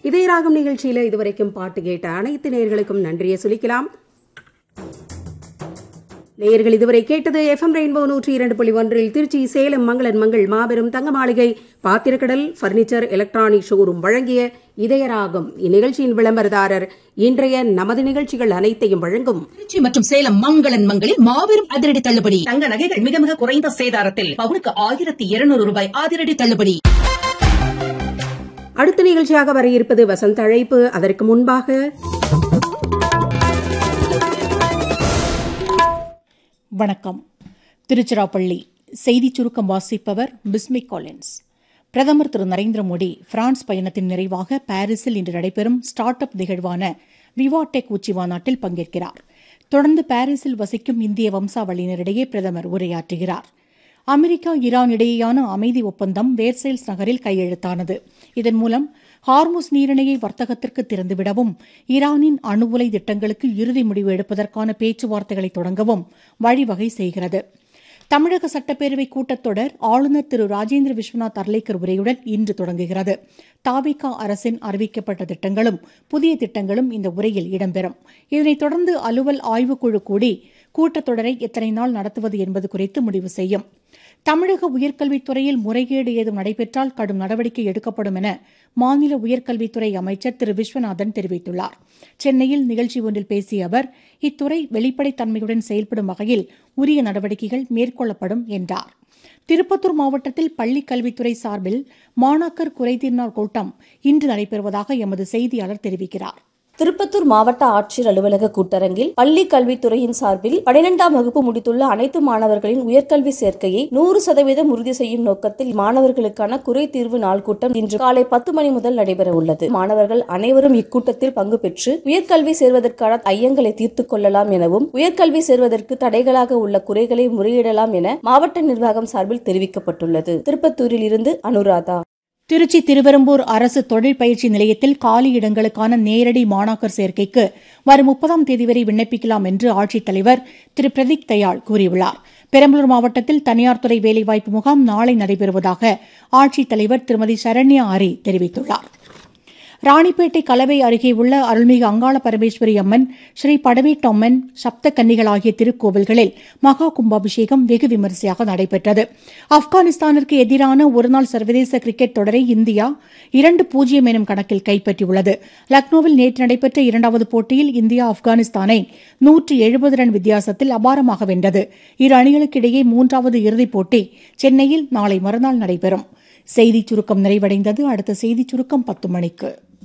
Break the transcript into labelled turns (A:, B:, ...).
A: இதயராகம் நிகழ்ச்சியில இதுவரைக்கும் பாட்டு கேட்ட அனைத்து நேயர்களுக்கும் நன்றியை சொல்லிக்கலாம் நேயர்கள் இதுவரை கேட்டது எஃப்எம் ரெயின்போ நூற்றி இரண்டு புள்ளி ஒன்றில் திருச்சி சேலம் மங்களன் மங்கள் மாபெரும் தங்க மாளிகை பாத்திரக்கடல் பர்னிச்சர் எலக்ட்ரானிக் ஷோரூம் வழங்கிய இதயராகம் இந்நிகழ்ச்சியின் விளம்பரதாரர் இன்றைய நமது நிகழ்ச்சிகள் அனைத்தையும் வழங்கும்
B: திருச்சி மற்றும் சேலம் மங்களன் மங்களில் மாபெரும் அதிரடி தள்ளுபடி தங்க நகைகள் மிக மிக குறைந்த சேதாரத்தில் பவுனுக்கு ஆயிரத்தி இருநூறு ரூபாய் அதிரடி தள்ளுபடி
A: அடுத்த நிகழ்ச்சியாக வர இருப்பது வசந்த அழைப்பு அதற்கு முன்பாக
C: வணக்கம் திருச்சிராப்பள்ளி செய்திச் சுருக்கம் வாசிப்பவர் பிஸ்மிக் காலின்ஸ் பிரதமர் திரு நரேந்திர மோடி பிரான்ஸ் பயணத்தின் நிறைவாக பாரிஸில் இன்று நடைபெறும் ஸ்டார்ட் அப் நிகழ்வான விவாடெக் உச்சி மாநாட்டில் பங்கேற்கிறார் தொடர்ந்து பாரிஸில் வசிக்கும் இந்திய வம்சாவளியினரிடையே பிரதமர் உரையாற்றுகிறார் அமெரிக்கா ஈரான் இடையேயான அமைதி ஒப்பந்தம் வேர்சேல்ஸ் நகரில் கையெழுத்தானது இதன் மூலம் ஹார்முஸ் நீரிணையை வர்த்தகத்திற்கு திறந்துவிடவும் ஈரானின் அணு உலை திட்டங்களுக்கு இறுதி முடிவு எடுப்பதற்கான பேச்சுவார்த்தைகளை தொடங்கவும் வழிவகை செய்கிறது தமிழக சட்டப்பேரவை கூட்டத்தொடர் ஆளுநர் திரு ராஜேந்திர விஸ்வநாத் அர்லேக்கர் உரையுடன் இன்று தொடங்குகிறது தாவிகா அரசின் அறிவிக்கப்பட்ட திட்டங்களும் புதிய திட்டங்களும் இந்த உரையில் இடம்பெறும் இதனைத் தொடர்ந்து அலுவல் ஆய்வுக்குழு கூடி கூட்டத்தொடரை எத்தனை நாள் நடத்துவது என்பது குறித்து முடிவு செய்யும் தமிழக உயர்கல்வித்துறையில் முறைகேடு ஏதும் நடைபெற்றால் கடும் நடவடிக்கை எடுக்கப்படும் என மாநில உயர்கல்வித்துறை அமைச்சர் திரு விஸ்வநாதன் தெரிவித்துள்ளார் சென்னையில் நிகழ்ச்சி ஒன்றில் பேசிய அவர் இத்துறை வெளிப்படைத்தன்மையுடன் செயல்படும் வகையில் உரிய நடவடிக்கைகள் மேற்கொள்ளப்படும் என்றார் திருப்பத்தூர் மாவட்டத்தில் பள்ளிக் கல்வித்துறை சார்பில் மாணாக்கர் குறைதீர் நாள் கூட்டம் இன்று நடைபெறுவதாக எமது செய்தியாளர் தெரிவிக்கிறார்
D: திருப்பத்தூர் மாவட்ட ஆட்சியர் அலுவலக கூட்டரங்கில் பள்ளி கல்வித்துறையின் சார்பில் பனிரெண்டாம் வகுப்பு முடித்துள்ள அனைத்து மாணவர்களின் உயர்கல்வி சேர்க்கையை நூறு சதவீதம் உறுதி செய்யும் நோக்கத்தில் மாணவர்களுக்கான குறை தீர்வு நாள் கூட்டம் இன்று காலை பத்து மணி முதல் நடைபெற உள்ளது மாணவர்கள் அனைவரும் இக்கூட்டத்தில் பங்கு பெற்று உயர்கல்வி சேர்வதற்கான ஐயங்களை தீர்த்துக் கொள்ளலாம் எனவும் உயர்கல்வி சேர்வதற்கு தடைகளாக உள்ள குறைகளை முறையிடலாம் என மாவட்ட நிர்வாகம் சார்பில் தெரிவிக்கப்பட்டுள்ளது திருப்பத்தூரில் இருந்து அனுராதா
C: திருச்சி திருவெரும்பூர் அரசு தொழில் பயிற்சி நிலையத்தில் காலி இடங்களுக்கான நேரடி மாணாக்கர் சேர்க்கைக்கு வரும் முப்பதாம் தேதி வரை விண்ணப்பிக்கலாம் என்று ஆட்சித்தலைவர் திரு பிரதீக் தயாள் கூறியுள்ளார் பெரம்பலூர் மாவட்டத்தில் தனியார் துறை வேலைவாய்ப்பு முகாம் நாளை நடைபெறுவதாக ஆட்சித்தலைவர் திருமதி சரண்யா ஆரி தெரிவித்துள்ளார் ராணிப்பேட்டை கலவை அருகே உள்ள அருள்மிகு அங்காள பரமேஸ்வரி அம்மன் ஸ்ரீ படவேட்டம்மன் சப்த கன்னிகள் ஆகிய திருக்கோவில்களில் மகா கும்பாபிஷேகம் வெகு விமரிசையாக நடைபெற்றது ஆப்கானிஸ்தானிற்கு எதிரான ஒருநாள் சர்வதேச கிரிக்கெட் தொடரை இந்தியா இரண்டு பூஜ்ஜியம் எனும் கணக்கில் கைப்பற்றியுள்ளது லக்னோவில் நேற்று நடைபெற்ற இரண்டாவது போட்டியில் இந்தியா ஆப்கானிஸ்தானை நூற்று எழுபது ரன் வித்தியாசத்தில் அபாரமாக வென்றது இரு அணிகளுக்கிடையே மூன்றாவது இறுதிப் போட்டி சென்னையில் நாளை மறுநாள் நடைபெறும் செய்திச் சுருக்கம் நிறைவடைந்தது அடுத்த செய்திச் சுருக்கம் பத்து மணிக்கு